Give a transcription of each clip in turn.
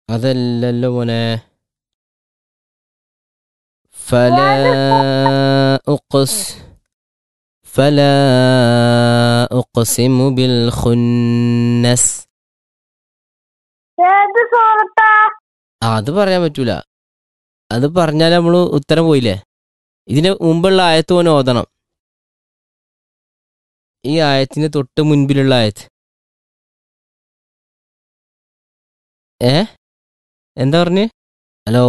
അതല്ലല്ലോ മോനെ فلا أقس فلا أقسم بالخنس ഏത് സൂറത്താ ആ അത് പറയാൻ പറ്റൂല അത് പറഞ്ഞാൽ നമ്മൾ ഉത്തരം പോയില്ലേ ഇതിന് മുമ്പുള്ള ആയത്ത് ഓൻ ഓതണം ഈ ആയത്തിന് തൊട്ട് മുൻപിലുള്ള ആയത്ത് ഏ എന്താ പറഞ്ഞ് ഹലോ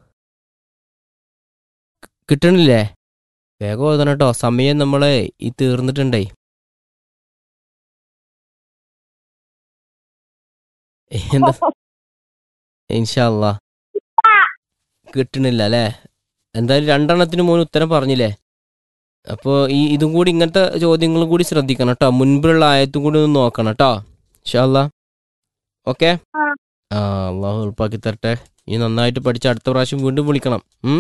കിട്ടണില്ലേ വേഗം ഓതണം കേട്ടോ സമയം നമ്മളെ ഈ തീർന്നിട്ടുണ്ടേ എന്താ ഇൻഷാല്ലാ കിട്ടണില്ല അല്ലേ എന്തായാലും രണ്ടെണ്ണത്തിന് മോന് ഉത്തരം പറഞ്ഞില്ലേ അപ്പോൾ ഈ ഇതും കൂടി ഇങ്ങനത്തെ ചോദ്യങ്ങളും കൂടി ശ്രദ്ധിക്കണം കേട്ടോ മുൻപിലുള്ള ആയത്തും കൂടി ഒന്ന് നോക്കണം കേട്ടോ ഇൻഷാല്ല ഓക്കെ ആ. ആ അള്ളാഹു എളുപ്പാക്കി തരട്ടെ ഈ നന്നായിട്ട് പഠിച്ച് അടുത്ത പ്രാവശ്യം വീണ്ടും വിളിക്കണം ഉം?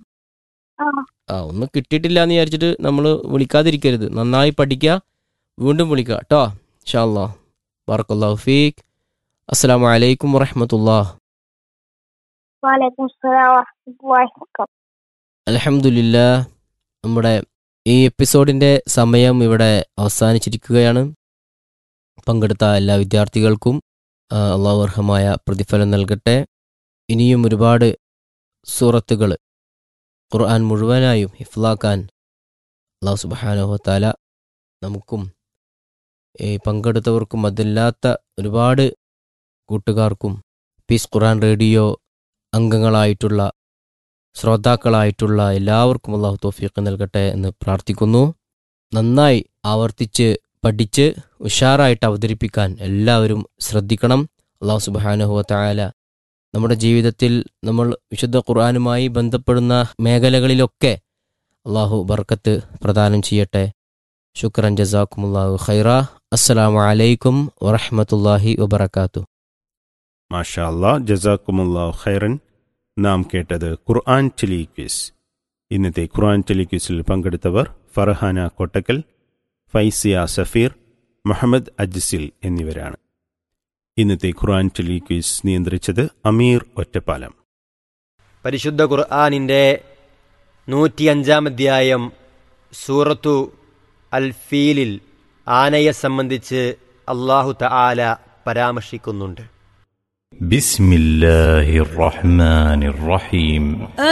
ആ. ആ ഒന്നും കിട്ടിയിട്ടില്ല എന്ന് വിചാരിച്ചിട്ട് നമ്മൾ വിളിക്കാതിരിക്കരുത് നന്നായി പഠിക്കുക വീണ്ടും വിളിക്കുക കേട്ടോ ഇൻഷാല്ലാ ബർക്കല്ലാഹു ഫീഖ് അസ്സാം വലൈക്കും വറഹമത്തുല്ലാ വാലേക്കും സലാം വറഹ്മത്തുള്ളാഹി വബറകാതുഹു അലഹമുല്ല നമ്മുടെ ഈ എപ്പിസോഡിൻ്റെ സമയം ഇവിടെ അവസാനിച്ചിരിക്കുകയാണ് പങ്കെടുത്ത എല്ലാ വിദ്യാർത്ഥികൾക്കും ആ, അള്ളാഹു അർഹമായ പ്രതിഫലം നൽകട്ടെ ഇനിയും ഒരുപാട് സൂറത്തുകൾ ഖുർആൻ മുഴുവനായും ഹിഫ്ലാക്കാൻ അള്ളാഹു സുബാനുഹത്താല നമുക്കും ഈ പങ്കെടുത്തവർക്കും അതല്ലാത്ത ഒരുപാട് കൂട്ടുകാർക്കും പീസ് ഖുർആൻ റേഡിയോ അംഗങ്ങളായിട്ടുള്ള ശ്രോതാക്കളായിട്ടുള്ള എല്ലാവർക്കും അള്ളാഹു തോഫീഖ് നൽകട്ടെ എന്ന് പ്രാർത്ഥിക്കുന്നു നന്നായി ആവർത്തിച്ച് പഠിച്ച് ഉഷാറായിട്ട് അവതരിപ്പിക്കാൻ എല്ലാവരും ശ്രദ്ധിക്കണം അള്ളാഹു സുബാനുഹുവ തായാല നമ്മുടെ ജീവിതത്തിൽ നമ്മൾ വിശുദ്ധ ഖുർആാനുമായി ബന്ധപ്പെടുന്ന മേഖലകളിലൊക്കെ അള്ളാഹു ബർക്കത്ത് പ്രദാനം ചെയ്യട്ടെ ശുക്രൻ ജസാക്കുമുല്ലാഹു ഖൈറ അസ്സലാമു അലൈക്കും വറഹമത്തല്ലാഹി വബർക്കാത്തു മാഷാ അല്ലാ ജസാക്കുമുല്ലാഹു ഖൈറൻ നാം കേട്ടത് ഖുർആൻ ടെലി ക്വിസ് ഇന്നത്തെ ഖുർആൻ ടെലി ക്വിസിൽ പങ്കെടുത്തവർ ഫർഹാന കൊട്ടക്കൽ ഫൈസിയ സഫീർ മുഹമ്മദ് അജ്സിൽ എന്നിവരാണ് ഇന്നത്തെ ഖുർആൻ ടെലി ക്വിസ് നിയന്ത്രിച്ചത് അമീർ ഒറ്റപ്പാലം പരിശുദ്ധ ഖുർആാനിൻ്റെ നൂറ്റിയഞ്ചാം അധ്യായം സൂറത്തു അൽ ഫീലിൽ ആനയെ സംബന്ധിച്ച് അള്ളാഹു തആല പരാമർശിക്കുന്നുണ്ട് بسم الله الرحمن الرحيم